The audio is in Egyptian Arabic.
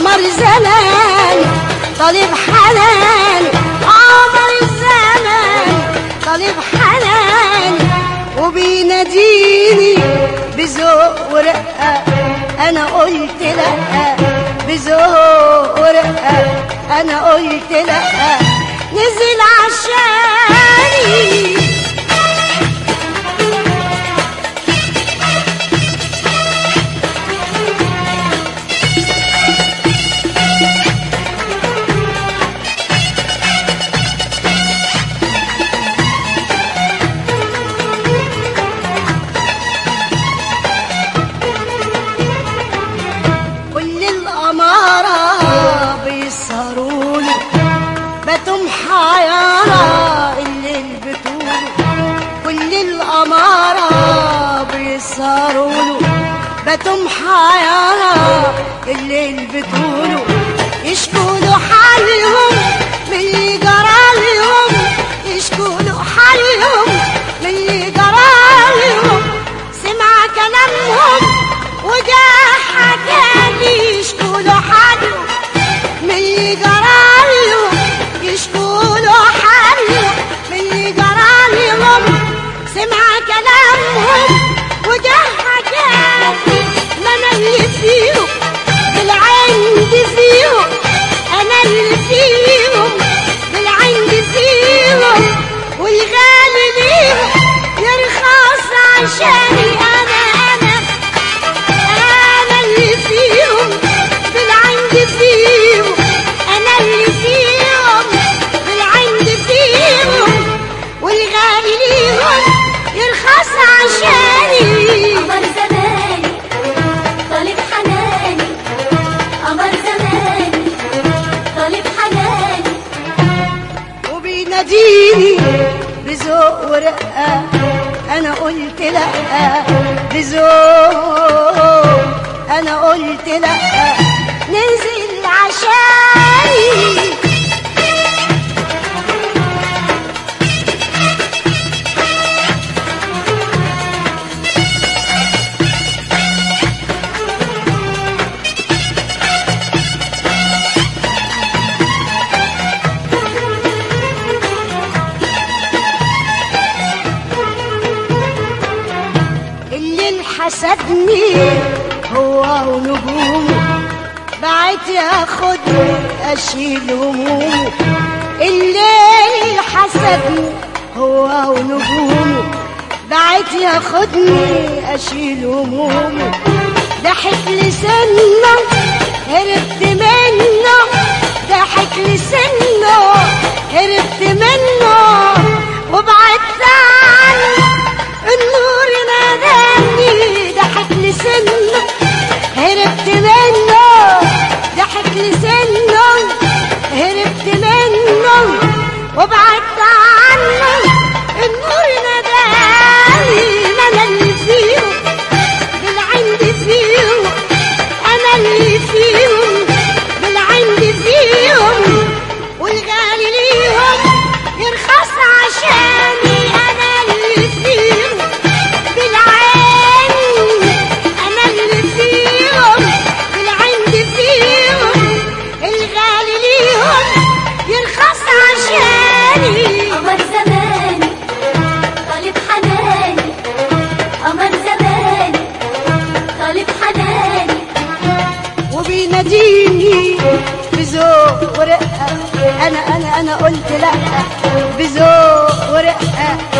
قمر زمان طالب حنان قمر الزمان طالب حنان وبيناديني بذوق ورقة أنا قلت لأ بذوق ورقة أنا قلت لأ نزل عشاني كل الأمارة بيسهروا له بتم حيارة الليل بتقول كل الأمارة بيسهروا له بتم حيارة الليل بتقولوا يشكوا له حالهم من اللي جرالهم يشكوا له حالهم من اللي جرالهم سمع كلامهم وجا حكالي يشكوا له حالهم من اللي جرالهم يشكوا له حالهم من اللي جرالهم سمع كلامهم وجا حكالي ما انا اللي فيهم بالعند فيهم انا اللي فيهم بالعند فيهم والغالي ليهم يرخص عشاني انا انا انا اللي فيهم بالعند فيهم انا اللي فيهم بالعند فيهم والغالي ليهم يرخص عشاني قمر زماني طالب حناني قمر زماني طالب حناني وبيناديني بذوق ورقة أنا قلت لأ بذوق أنا قلت لأ ننزل عشاني اللي حسدني هو ونجومه بعت ياخدني اشيل همومه اللي حسدني هو ونجومه بعت ياخدني اشيل همومه ضحك لسنه هربت منه ضحك لسنه هربت منه وبعدت عنه النور ناداني ضحك لسنه هربت منه ضحك لسنه هربت منه وبعدت عنه النور ناداني ما انا اللي فيهم بالعند فيهم انا اللي فيهم بالعند فيهم والغالي ليهم يرخص عشاني انا اللي فيهم بالعين انا اللي فيهم بالعند فيهم الغالي ليهم يرخص عشاني قمر زماني طالب حناني قمر زماني طالب حناني وبيناديني بذوق ورقة أنا أنا أنا قلت لأ بذوق ورقة